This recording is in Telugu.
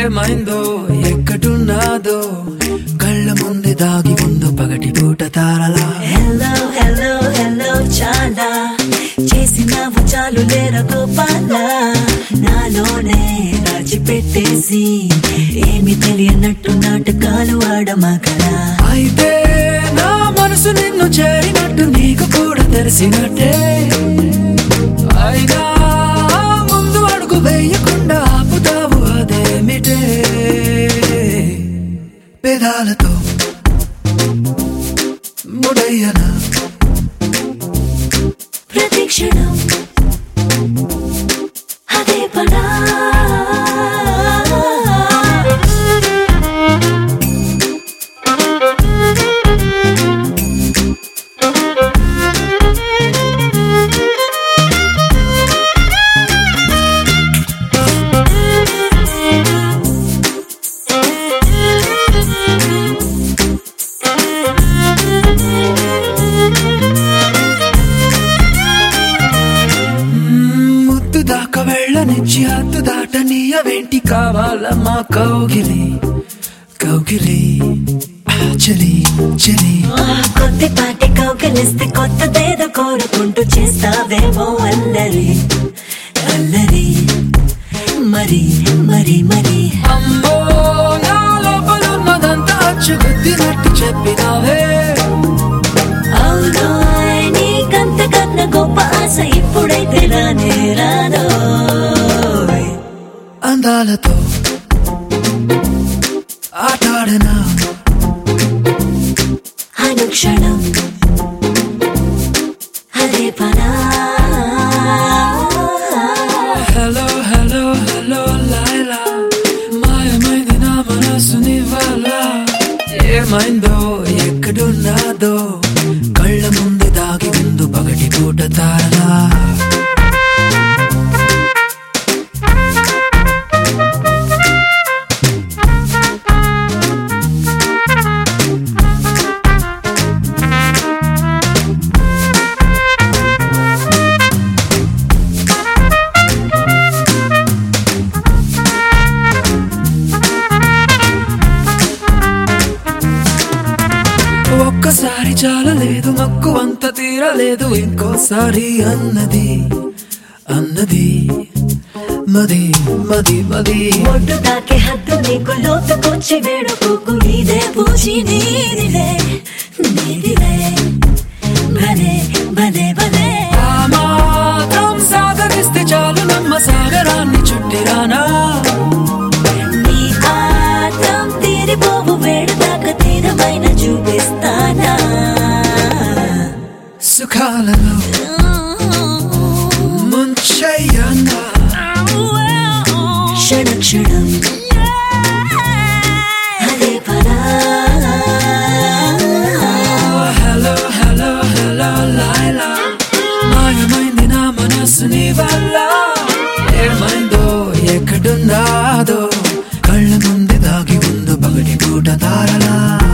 ఏమైందో ఎక్కడున్నాదో కళ్ళ ముందే దాగి ఉందో పగటి పూట తారలా హలో హలో హలో చాలా చేసినావు చాలు లేర గోపాల నాలోనే దాచిపెట్టేసి ఏమి తెలియనట్టు నాటకాలు ఆడమగరా అయితే నా మనసు నిన్ను చేరినట్టు నీకు కూడా తెలిసినట్టే అయినా ముందు అడుగు వేయకుండా ఆపుతావు అదేమిటే పెదాలతో ముడయ్యనా ప్రతిక్షణం అదే పనా మ్మ్, ముద్దు దాకా వెళ్ళనిచ్చి హద్దు దాటనీయవేంటి కావాలమ్మా కౌగిలి కౌగిలి ఆ, చలి చలి కొద్దిపాటి కౌకలిస్తే కొత్తదేదో కోరుకుంటూ చేస్తావేమో అల్లరి అల్లరి మరి మరి మరి అమ్మో నా లోపలున్నదంతా అచ్చుగుద్దినట్టు చెప్పినావే అవును నీకంతకన్నా గొప్ప ఆశ ఇప్పుడైతే రానే రాదో అందాలతో ఆటాడనా అనుక్షణం అదే పనా హలో హలో హలో లైలా మాయమైంది నా మనసు నీ వల్ల ఏమైందో ఎక్కడున్నాదో కళ్ళ ముందు దాగి ముందు పగటి పూట తారలా ఒక్కసారి చాలలేదు మక్కువంత తీరలేదు ఇంకోసారి అన్నది అన్నది మది మది మది ఒడ్డు తాకే హద్దు నీకు లోతుకొచ్చి వేడుకోకు ఇదే పూచి నీదిలే నీదిలే భలే భలే భలే ఆ మాత్రం సాగరిస్తే చాలు నమ్మ సాగరాన్ని చుట్టిరానా నీ ఆత్రం తీరిపోవు వేడు దాకా తీరమైన చూపిస్తానా సుఖాలలో ముంచయ్యన్నా క్షణ క్షణం అదే పరా హలో హలో హలో లైలా మాయమైంది నా మనసు నీ వల్ల ఏమైందో ఎక్కడున్నాదో కళ్ళ ముందు దాగి ఉందో పగటి పూట తారలా